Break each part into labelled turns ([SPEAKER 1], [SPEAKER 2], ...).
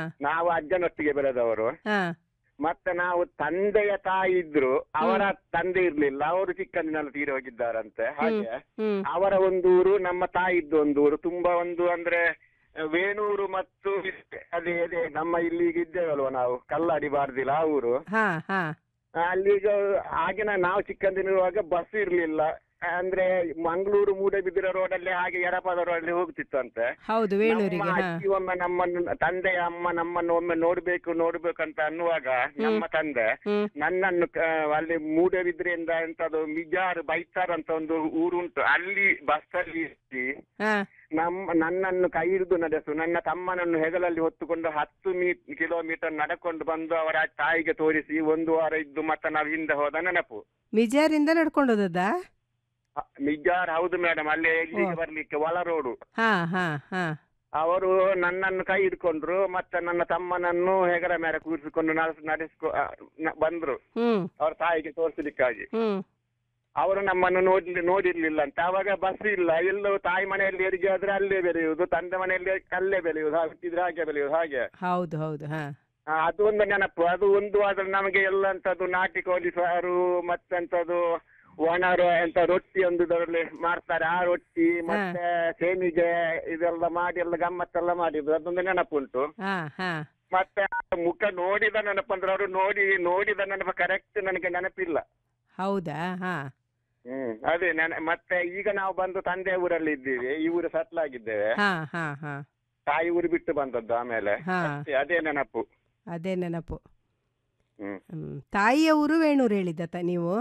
[SPEAKER 1] ನಾವು ಅಜ್ಜನೊಟ್ಟಿಗೆ ಬೆಳೆದವರು
[SPEAKER 2] ಹಾ
[SPEAKER 1] ಮತ್ತೆ ನಾವು ತಂದೆಯ ತಾಯಿ ಇದ್ರು ಅವರ ತಂದೆ ಇರ್ಲಿಲ್ಲ ಅವರು ಚಿಕ್ಕಂದಿನಲ್ಲಿ ತೀರಿ ಹೋಗಿದ್ದಾರಂತೆ ಹಾಗೆ
[SPEAKER 2] ಹ್ಮ್
[SPEAKER 1] ಅವರ ಒಂದು ಊರು ನಮ್ಮ ತಾಯಿದ್ದು ಒಂದು ಊರು ತುಂಬಾ ಒಂದು ಅಂದ್ರೆ ವೇಣೂರು ಮತ್ತು ಅದೇ ಅದೇ ನಮ್ಮ ಇಲ್ಲಿ ಈಗ ಇದ್ದೇವಲ್ವ ನಾವು ಕಲ್ಲಡಿ ಬಾರ್ದಿಲ್ಲ ಆ ಊರು
[SPEAKER 2] ಹಾ ಹಾ
[SPEAKER 1] ಅಲ್ಲಿಗ ಆಗಿನ ನಾವು ಚಿಕ್ಕಂದಿರುವಾಗ ಬಸ್ ಇರ್ಲಿಲ್ಲ ಅಂದ್ರೆ ಮಂಗಳೂರು ಮೂಡಬಿದಿರೆ ರೋಡಲ್ಲಿ ಹಾಗೆ ಎಡಪದ ರೋಡಲ್ಲಿ ಹೋಗ್ತಿತ್ತಂತೆ
[SPEAKER 2] ಹೌದು ವೇಣೂರಿಗೆ
[SPEAKER 1] ನಮ್ಮ
[SPEAKER 2] ಹಾ
[SPEAKER 1] ಅಜ್ಜಿ ಒಮ್ಮೆ ನಮ್ಮನ್ನು ತಂದೆಯ ಅಮ್ಮ ನಮ್ಮನ್ನು ಒಮ್ಮೆ ನೋಡ್ಬೇಕು ನೋಡ್ಬೇಕು ಅಂತ ಅನ್ನುವಾಗ ನಮ್ಮ ತಂದೆ
[SPEAKER 2] ಹ್ಮ್
[SPEAKER 1] ನನ್ನನ್ನು ಕ- ಅಲ್ಲಿ ಮೂಡಬಿದ್ರೆಯಿಂದ ಎಂತದು ಮಿಜಾರ್ ಬೈತಾರ್ ಅಂತ ಒಂದು ಊರುಂಟು ಅಲ್ಲಿ ಬಸ್ ಅಲ್ಲಿ ಇರಿಸಿ
[SPEAKER 2] ಹಾ
[SPEAKER 1] ನಮ್ಮ ನನ್ನನ್ನು ಕೈ ಹಿಡಿದು ನಡೆಸು ನನ್ನ ತಮ್ಮನನ್ನು ಹೆಗಲಲ್ಲಿ ಹೊತ್ತುಕೊಂಡು ಹತ್ತು ಮೀ ಕಿಲೋಮೀಟರ್ ನಡ್ಕೊಂಡು ಬಂದು ಅವರ ತಾಯಿಗೆ ತೋರಿಸಿ ಒಂದು ವಾರ ಇದ್ದು ಮತ್ತೆ ನಾವು ಹಿಂದೆ ಹೋದ ನೆನಪು
[SPEAKER 2] ಮಿಜಾರಿಂದ ನಡ್ಕೊಂಡು ಹೋದದ್ದಾ
[SPEAKER 1] ಹ, ಮಿಜಾರ್ ಹೌದು ಮೇಡಮ್ ಅಲ್ಲಿ ಇಲ್ಲಿಗೆ
[SPEAKER 2] ಓ.
[SPEAKER 1] ಬರ್ಲಿಕ್ಕೆ ಒಳ ರೋಡು
[SPEAKER 2] ಹಾ ಹಾ ಹಾ
[SPEAKER 1] ಅವರು ನನ್ನನ್ನು ಕೈ ಹಿಡ್ಕೊಂಡ್ರು ಮತ್ತೆ ನನ್ನ ತಮ್ಮನನ್ನು ಹೆಗಲ ಮೇಲೆ ಕೂರಿಸಿಕೊಂಡು ನಡೆಸ್- ನಡೆಸ್ಕೊ ಆ, ನ- ಬಂದ್ರು
[SPEAKER 2] ಹ್ಮ್
[SPEAKER 1] ಅವ್ರ ತಾಯಿಗೆ ತೋರಿಸಲಿಕ್ಕಾಗಿ
[SPEAKER 2] ಹ್ಮ್
[SPEAKER 1] ಅವರು ನಮ್ಮನ್ನು ನೋಡ್ಲಿ ನೋಡಿರ್ಲಿಲ್ಲ ಅಂತ ಅವಾಗ ಬಸ್ ಇಲ್ಲ ಎಲ್ಲೋ ತಾಯಿ ಮನೆಯಲ್ಲಿ ಹೆರಿಗೆ ಆದ್ರೆ ಅಲ್ಲೇ ಬೆಳೆಯುವುದು ತಂದೆ ಮನೆಯಲ್ಲಿ ಅಲ್ಲೇ ಬೆಳೆಯುವುದು ಹಾಗೆ ಹುಟ್ಟಿದ್ರೆ ಹಾಗೆ ಬೆಳೆಯುವುದು ಹಾಗೆ
[SPEAKER 2] ಹೌದು ಹೌದು ಹಾ
[SPEAKER 1] ಆ, ಅದು ಒಂದು ನೆನಪು ಅದು ಒಂದು ಆದ್ರೆ ನಮಗೆ ಎಲ್ಲ ಅಂತದ್ದು ನಾಟಿ ಕೋಳಿ ಸಾರು ಮತ್ತೆಂತದ್ದು ಒಣರು ಎಂತ ರೊಟ್ಟಿ ಒಂದು ಇದರಲ್ಲಿ ಮಾಡ್ತಾರೆ ಆ ರೊಟ್ಟಿ ಮತ್ತೆ ಸೇಮಿಗೆ ಇದೆಲ್ಲ ಮಾಡಿ ಎಲ್ಲ ಗಮ್ಮತ್ತೆಲ್ಲ ಮಾಡಿದ್ರು ಅದೊಂದು ನೆನಪುಂಟು
[SPEAKER 2] ಹಾ ಹಾ
[SPEAKER 1] ಮತ್ತೆ ಆ ಮುಖ ನೋಡಿದ ನೆನಪಂದ್ರೆ ಅವರು ನೋಡಿ ನೋಡಿದ ನೆನಪು ಕರೆಕ್ಟ್ ನನಗೆ ನೆನಪಿಲ್ಲ
[SPEAKER 2] ಹೌದಾ ಹಾ
[SPEAKER 1] ಹ್ಮ್ ಅದೇ ನೆನ ಮತ್ತೆ ಈಗ ನಾವು ಬಂದು ತಂದೆ ಊರಲ್ಲಿ ಇದ್ದೀವಿ ಈ ಊರು ಸೆಟ್ಲ್ ಆಗಿದ್ದೇವೆ
[SPEAKER 2] ಹಾ ಹಾ ಹಾ
[SPEAKER 1] ತಾಯಿ ಊರು ಬಿಟ್ಟು ಬಂದದ್ದು ಆಮೇಲೆ
[SPEAKER 2] ಹಾ
[SPEAKER 1] ಅಷ್ಟೇ, ಅದೇ ನೆನಪು
[SPEAKER 2] ಅದೇ ನೆನಪು
[SPEAKER 1] ಹ್ಮ್
[SPEAKER 2] ಹ್ಮ್ ತಾಯಿಯ ಊರು ವೇಣೂರು ಹೇಳಿದ್ದ ತ- ನೀವು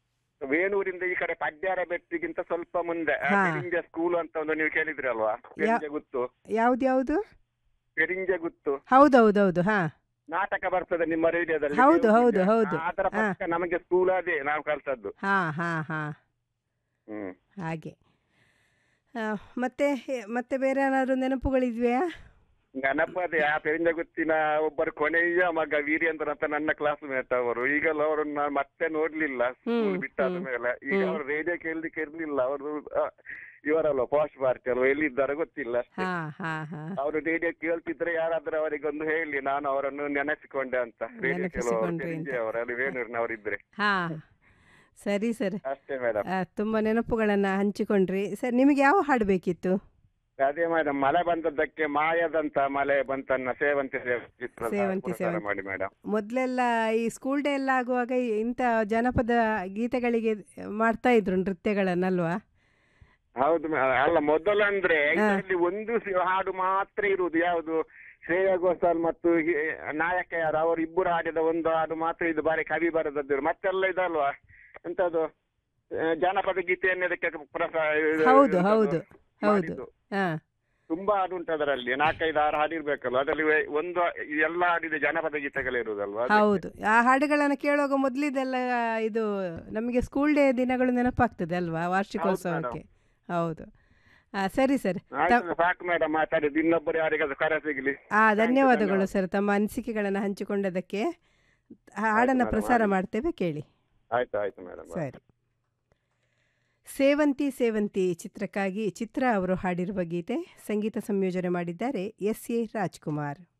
[SPEAKER 1] ವೇಣೂರಿಂದ ಈ ಕಡೆ ಪಡ್ಯಾರ ಬೆಟ್ಟಿಗಿಂತ ಸ್ವಲ್ಪ ಮುಂದೆ ಆ,
[SPEAKER 2] ಹಾ.
[SPEAKER 1] ಪೆರಿಂಜೆ ಸ್ಕೂಲ್ ಅಂತ ಒಂದು ನೀವು ಕೇಳಿದ್ರಲ್ವಾ ಪೆರಿಂಜೆ ಗುತ್ತು
[SPEAKER 2] ಯಾವ್ದು ಯಾವ್ದು
[SPEAKER 1] ಪೆರಿಂಜೆ ಗುತ್ತು
[SPEAKER 2] ಹೌದೌದೌದು ಹಾ
[SPEAKER 1] ನಾಟಕ ಬರ್ತದೆ ನಿಮ್ಮ ರೇಡಿಯೋದಲ್ಲಿ
[SPEAKER 2] ಹೌದು,
[SPEAKER 1] ಕೇಳುವುದಿಲ್ಲ?
[SPEAKER 2] ಹೌದು, ಹೌದು.
[SPEAKER 1] ಆ, ಅದರ
[SPEAKER 2] ಹಾ.
[SPEAKER 1] ಪಕ್ಕ ನಮಗೆ ಸ್ಕೂಲ್ ಅದೇ ನಾವು ಕಲ್ತದ್ದು
[SPEAKER 2] ಹಾ ಹಾ ಹಾ
[SPEAKER 1] ಹ್ಮ್
[SPEAKER 2] ಹಾಗೆ ಆ, ಮತ್ತೆ ಮತ್ತೆ ಬೇರೆ ಏನಾದ್ರು ನೆನಪುಗಳಿದ್ವೆಯಾ
[SPEAKER 1] ನೆನಪು ಅದೇ ಆ ಪೆರಿಂಜೆ ಗುತ್ತಿನ ಒಬ್ಬರು ಕೊನೆಯ ಮಗ ವೀರೇಂದ್ರ ಅಂತ ನನ್ನ ಕ್ಲಾಸ್ ಮೇಟ್ ಅವರು ಈಗಲೂ ಅವರನ್ನ ನಾನು ಮತ್ತೆ ನೋಡ್ಲಿಲ್ಲ ಸ್ಕೂಲ್
[SPEAKER 2] ಹ್ಮ್,
[SPEAKER 1] ಬಿಟ್ಟಾದ
[SPEAKER 2] ಹ್ಮ್,
[SPEAKER 1] ಮೇಲೆ ಈಗ
[SPEAKER 2] ಹ್ಮ್.
[SPEAKER 1] ಅವರು ರೇಡಿಯೋ ಕೇಳಲಿಕ್ಕೆ ಇರ್ಲಿಲ್ಲ ಅವರು ಇವರಲ್ವ ಪಾಸ್ಟ್ ಪಾರ್ಟಿ ಅಲ್ವಾ ಎಲ್ಲಿದ್ದಾರೆ ಗೊತ್ತಿಲ್ಲ ಅಷ್ಟೇ
[SPEAKER 2] ಹಾ ಹಾ ಹಾ
[SPEAKER 1] ಅವರು ರೇಡಿಯೋ ಕೇಳ್ತಿದ್ರೆ ಯಾರಾದ್ರೂ ಅವರಿಗೊಂದು ಹೇಳಿ ನಾನು ಅವರನ್ನು ನೆನೆಸಿಕೊಂಡೆ ಅಂತ ರೇಡಿಯೋ ಕೇಳುವವರು
[SPEAKER 2] ನೆನಪಿಸಿಕೊಂಡ್ರಿ ಅಂತ.
[SPEAKER 1] ಅವರು ಅಲ್ಲಿ ವೇಣೂರಿನವರಿದ್ರೆ
[SPEAKER 2] ಹಾ ಸರಿ ಸರ್
[SPEAKER 1] ಅಷ್ಟೇ ಮೇಡಮ್
[SPEAKER 2] ಆ, ತುಂಬ ನೆನಪುಗಳನ್ನು ಹಂಚಿಕೊಂಡ್ರಿ ಸರ್ ನಿಮಗೆ ಯಾವ ಹಾಡು ಬೇಕಿತ್ತು
[SPEAKER 1] ಅದೇ ಮೇಡಮ್ ಮಳೆ ಬಂದದ್ದಕ್ಕೆ ಮಾಯದಂತ ಮಳೆ ಬಂತನ್ನ ಸೇವಂತಿ ಚಿತ್ರದ
[SPEAKER 2] ಸೇವಂತಿ,
[SPEAKER 1] ಪ್ರಸಾರ
[SPEAKER 2] ಸೇವಂತಿ.
[SPEAKER 1] ಮಾಡಿ ಮೇಡಮ್
[SPEAKER 2] ಮೊದಲೆಲ್ಲ ಈ ಸ್ಕೂಲ್ ಡೇ ಎಲ್ಲ ಆಗುವಾಗ ಈ- ಇಂಥ ಜನಪದ ಗೀತೆಗಳಿಗೆ ಮಾಡ್ತಾ ಇದ್ರು ನೃತ್ಯಗಳನ್ನಲ್ವಾ
[SPEAKER 1] ಹೌದು ಮೇ- ಅಲ್ಲ ಮೊದಲಂದ್ರೆ
[SPEAKER 2] ಹಾ.
[SPEAKER 1] ಇದರಲ್ಲಿ ಒಂದು ಸಿ- ಹಾಡು ಮಾತ್ರ ಇರುವುದು ಯಾವುದು ಶ್ರೇಯಾ ಘೋಷಾಲ್ ಮತ್ತು ಹಿ- ನಾಯಕ ಯಾರು ಅವರು ಇಬ್ಬರು ಹಾಡಿದ ಒಂದು ಹಾಡು ಮಾತ್ರ ಇದು ಬಾರಿ ಕವಿ ಬರೆದದ್ದು ಮತ್ತೆಲ್ಲ ಇದಲ್ವಾ ಎಂತದು ಆ, ಜಾನಪದ ಗೀತೆಯನ್ನು ಇದಕ್ಕೆ ಪ್ರಸ ಇದು-
[SPEAKER 2] ಹೌದು
[SPEAKER 1] ಎಂತದು
[SPEAKER 2] ಹೌದು ಹೌದು
[SPEAKER 1] ಮಾಡಿದ್ದು.
[SPEAKER 2] ಹಾ
[SPEAKER 1] ತುಂಬಾ ಹಾಡು ಉಂಟು ಅದರಲ್ಲಿ ನಾಲ್ಕೈದು ಆರು ಹಾಡು ಇರ್ಬೇಕಲ್ಲ ಅದರಲ್ಲಿ ವೇ- ಒಂದು ಎಲ್ಲ ಹಾಡಿದ ಜನಪದ ಗೀತೆಗಳಿರುವುದಲ್ವಾ ಅದಕ್ಕೆ.
[SPEAKER 2] ಹೌದು ಆ ಹಾಡುಗಳನ್ನು ಕೇಳುವಾಗ ಮೊದಲಿದೆಲ್ಲ ಇದು ನಮಗೆ ಸ್ಕೂಲ್ ಡೇ ದಿನಗಳು ನೆನಪಾಗ್ತದೆ ಅಲ್ವಾ ವಾರ್ಷಿಕೋತ್ಸವಕ್ಕೆ ಹೌದು ಆ, ಸರಿ ಸರ್
[SPEAKER 1] ಆಯ್ತು ಸಾಕು ಮೇಡಮ್ ಮಾತಾಡಿದ್ದು ಇನ್ನೊಬ್ಬರು ಯಾರಿಗಾದ್ರೂ ಕರೆ ಸಿಗಲಿ
[SPEAKER 2] ಆ ಧನ್ಯವಾದಗಳು ಸರ್ ತಮ್ಮ ಅನಿಸಿಕೆಗಳನ್ನು ಹಂಚಿಕೊಂಡದಕ್ಕೆ ಹಾಡನ್ನು
[SPEAKER 1] madam,
[SPEAKER 2] ಪ್ರಸಾರ
[SPEAKER 1] ಆಯ್ತು.
[SPEAKER 2] ಮಾಡ್ತೇವೆ ಕೇಳಿ
[SPEAKER 1] ಆಯ್ತು ಆಯ್ತು ಮೇಡಮ್
[SPEAKER 2] ಸರಿ ಸೇವಂತಿ ಸೇವಂತಿ ಚಿತ್ರಕ್ಕಾಗಿ ಚಿತ್ರ ಅವರು ಹಾಡಿರುವ ಗೀತೆ ಸಂಗೀತ ಸಂಯೋಜನೆ ಮಾಡಿದ್ದಾರೆ ಎಸ್ ಎ ರಾಜ್ಕುಮಾರ್